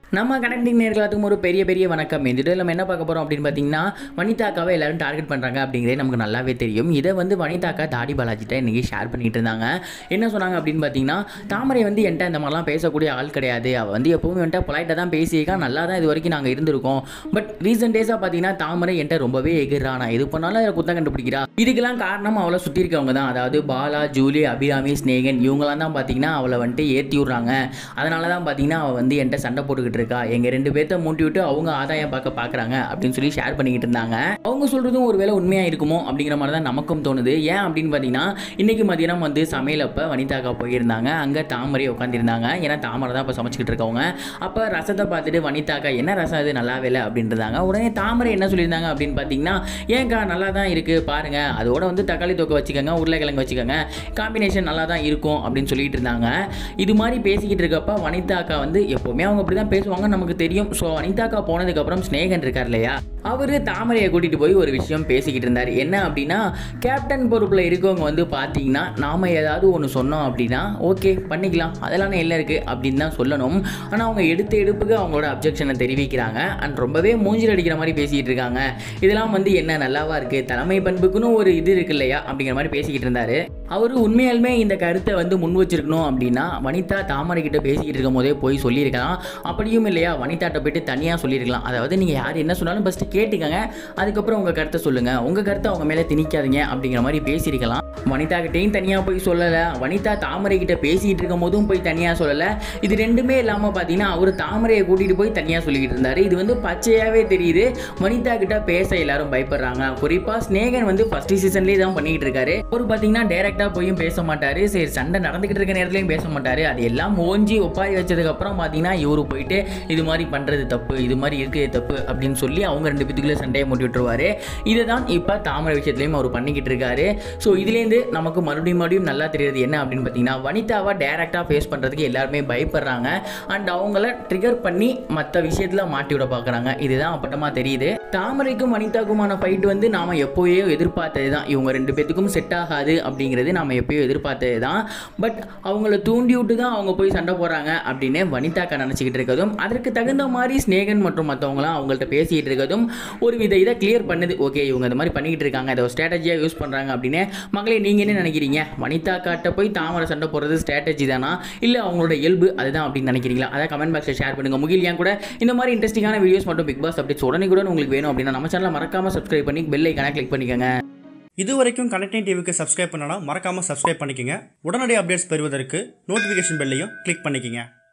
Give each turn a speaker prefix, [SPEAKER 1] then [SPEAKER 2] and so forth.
[SPEAKER 1] நம்ம கனெக்டிங் நேர்களுக்கும் ஒரு பெரிய பெரிய வணக்கம் இந்த இதில் நம்ம என்ன பார்க்க போகிறோம் அப்படின்னு பார்த்தீங்கன்னா வனிதாக்காவை எல்லாரும் டார்கெட் பண்ணுறாங்க அப்படிங்கிறதே நமக்கு நல்லாவே தெரியும் இதை வந்து வனிதாக்கா தாடி பாலாஜிட்ட இன்றைக்கி ஷேர் பண்ணிட்டு இருந்தாங்க என்ன சொன்னாங்க அப்படின்னு பார்த்தீங்கன்னா தாமரை வந்து என்கிட்ட இந்த மாதிரிலாம் பேசக்கூடிய ஆள் கிடையாது அவள் வந்து எப்பவுமே என்கிட்ட பொலைட்டாக தான் பேசியிருக்கா நல்லா தான் இது வரைக்கும் நாங்கள் இருந்திருக்கோம் பட் ரீசெண்ட் டேஸாக பார்த்தீங்கன்னா தாமரை என்கிட்ட ரொம்பவே எகிரா நான் எது பண்ணாலும் அதில் குத்தம் கண்டுபிடிக்கிறா இதுக்கெல்லாம் காரணம் அவளை சுற்றி இருக்கவங்க தான் அதாவது பாலா ஜூலி அபிராமி ஸ்னேகன் இவங்களாம் தான் பார்த்தீங்கன்னா அவளை வந்துட்டு ஏற்றி விட்றாங்க அதனால தான் பார்த்தீங்கன்னா அவள் வந்து என்கிட்ட சண்டை போட்டுக்கிட்டு இருக்கா எங்கள் ரெண்டு பேர்த்த மூட்டி விட்டு அவங்க ஆதாயம் பார்க்க பார்க்குறாங்க அப்படின்னு சொல்லி ஷேர் பண்ணிக்கிட்டு இருந்தாங்க அவங்க சொல்கிறதும் ஒருவேளை உண்மையாக இருக்குமோ அப்படிங்கிற மாதிரி தான் நமக்கும் தோணுது ஏன் அப்படின்னு பார்த்தீங்கன்னா இன்னைக்கு மதியானம் வந்து சமையலப்போ வனிதாக்கா போயிருந்தாங்க அங்கே தாமரை உட்காந்துருந்தாங்க ஏன்னா தாமரை தான் இப்போ சமைச்சிக்கிட்டு இருக்கவங்க அப்போ ரசத்தை பார்த்துட்டு வனிதாக்கா என்ன ரசம் இது நல்லாவே இல்லை அப்படின்றதாங்க உடனே தாமரை என்ன சொல்லியிருந்தாங்க அப்படின்னு பார்த்தீங்கன்னா ஏன்க்கா நல்லா தான் இருக்குது பாருங்கள் அதோட வந்து தக்காளி தொக்கை வச்சுக்கோங்க உருளைக்கிழங்கு வச்சுக்கோங்க காம்பினேஷன் நல்லா தான் இருக்கும் அப்படின்னு சொல்லிட்டு இருந்தாங்க இது மாதிரி பேசிக்கிட்டு இருக்கப்ப வனிதாக்கா வந்து எப்போவுமே அவங்க அப்படி தான் பேசுவாங்க நமக்கு தெரியும் ஸோ வனிதாக்கா போனதுக்கப்புறம் ஸ்னேகன் இருக்கார் இல்லையா அவர் தாமரையை கூட்டிகிட்டு போய் ஒரு விஷயம் பேசிக்கிட்டு இருந்தார் என்ன அப்படின்னா கேப்டன் பொறுப்பில் இருக்கவங்க வந்து பார்த்தீங்கன்னா நாம் ஏதாவது ஒன்று சொன்னோம் அப்படின்னா ஓகே பண்ணிக்கலாம் அதெல்லாம் என்ன இருக்குது அப்படின்னு தான் சொல்லணும் ஆனால் அவங்க எடுத்த எடுப்புக்கு அவங்களோட அப்ஜெக்ஷனை தெரிவிக்கிறாங்க அண்ட் ரொம்பவே மூஞ்சில் அடிக்கிற மாதிரி பேசிக்கிட்டு இருக்காங்க இதெல்லாம் வந்து என்ன நல்லாவா இருக்குது தலைமை பண்புக்குன்னு ஒரு இது இருக்கு இல்லையா அப்படிங்கிற மாதிரி பேசிக்கிட்டு இருந்தாரு அவர் உண்மையாலுமே இந்த கருத்தை வந்து முன் வச்சிருக்கணும் அப்படின்னா வனிதா தாமரை கிட்ட பேசிக்கிட்டு இருக்கும் போதே போய் சொல்லியிருக்கலாம் அப்படியும் இல்லையா வனிதாட்ட போயிட்டு தனியாக சொல்லியிருக்கலாம் அதாவது நீங்கள் யார் என்ன சொன்னாலும் ஃபஸ்ட்டு கேட்டுக்கங்க அதுக்கப்புறம் உங்கள் கருத்தை சொல்லுங்கள் உங்கள் கருத்தை அவங்க மேலே திணிக்காதீங்க அப்படிங்கிற மாதிரி பேசியிருக்கலாம் வனிதா கிட்டேயும் தனியாக போய் சொல்லலை வனிதா தாமரை கிட்ட பேசிகிட்டு இருக்கும் போதும் போய் தனியாக சொல்லலை இது ரெண்டுமே இல்லாமல் பார்த்தீங்கன்னா அவர் தாமரையை கூட்டிகிட்டு போய் தனியாக சொல்லிக்கிட்டு இருந்தார் இது வந்து பச்சையாகவே தெரியுது வனிதா கிட்ட பேச எல்லாரும் பயப்படுறாங்க குறிப்பாக ஸ்னேகன் வந்து ஃபர்ஸ்ட் சீசன்லேயே தான் பண்ணிக்கிட்டு இருக்காரு அவர் பார்த்தீங்கன்னா டேரெக்டாக போயும் பேச மாட்டார் சரி சண்டை நடந்துக்கிட்டு இருக்க நேரத்துலையும் பேச மாட்டார் அது எல்லாம் ஓஞ்சி ஒப்பாரி வச்சதுக்கப்புறம் பார்த்தீங்கன்னா இவரு போயிட்டு இது மாதிரி பண்ணுறது தப்பு இது மாதிரி இருக்கிறது தப்பு அப்படின்னு சொல்லி அவங்க ரெண்டு பேத்துக்குள்ளே சண்டையை மூட்டி விட்டுருவாரு இதை தான் இப்போ தாமரை விஷயத்துலையும் அவர் பண்ணிக்கிட்டு இருக்காரு ஸோ இதுலேருந்து நமக்கு மறுபடியும் மறுபடியும் நல்லா தெரியுது என்ன அப்படின்னு பார்த்தீங்கன்னா வனிதாவை டேரெக்டாக ஃபேஸ் பண்ணுறதுக்கு எல்லாருமே பயப்படுறாங்க அண்ட் அவங்கள ட்ரிகர் பண்ணி மற்ற விஷயத்தில் மாட்டி விட பார்க்குறாங்க இதுதான் அப்பட்டமாக தெரியுது தாமரைக்கும் வனிதாக்குமான ஃபைட் வந்து நாம் எப்போயோ எதிர்பார்த்தது தான் இவங்க ரெண்டு பேத்துக்கும் செட் ஆகாது அப்படிங்கிறது நாம் எப்போயோ எதிர்பார்த்தது தான் பட் அவங்கள தூண்டி விட்டு தான் அவங்க போய் சண்டை போடுறாங்க அப்படின்னு வனிதாக்கா நினச்சிக்கிட்டு இருக்கதும் அதற்கு தகுந்த மாதிரி ஸ்னேகன் மற்றும் மற்றவங்களாம் அவங்கள்ட்ட பேசிக்கிட்டு இருக்கதும் ஒரு வித இதை கிளியர் பண்ணுது ஓகே இவங்க இந்த மாதிரி பண்ணிக்கிட்டு இருக்காங்க இதை ஸ்ட்ராட்டஜியாக யூஸ் பண்ணுறாங்க அப்படின்னு மகளே நீங்கள் என்ன நினைக்கிறீங்க வனிதா காட்ட போய் தாமரை சண்டை போடுறது ஸ்ட்ராட்டஜி தானா இல்லை அவங்களோட இயல்பு அதுதான் அப்படின்னு நினைக்கிறீங்களா அதை கமெண்ட் பாக்ஸில் ஷேர் பண்ணுங்கள் முகில் ஏன் கூட இந்த மாதிரி இன்ட்ரெஸ்டிங்கான வீடியோஸ் மட்டும் பிக் பாஸ் அப்டேட்ஸ் உடனே கூட உங்களுக்கு வேணும் அப்படின்னா நம்ம சேனலை மறக்காமல் சப்ஸ்கிரைப் பண்ணி பெல் ஐக்கான கிளிக் பண்ணிக்கோங்க
[SPEAKER 2] இது வரைக்கும் கனெக்டிங் டிவிக்கு சப்ஸ்கிரைப் பண்ணனா மறக்காமல் சப்ஸ்கிரைப் பண்ணிக்கங்க உடனடி அப்டேட்ஸ் பெறுவதற்கு நோட்டிஃபிகேஷன் பெல்லையும் கிளிக் பண்ணிக்கங்க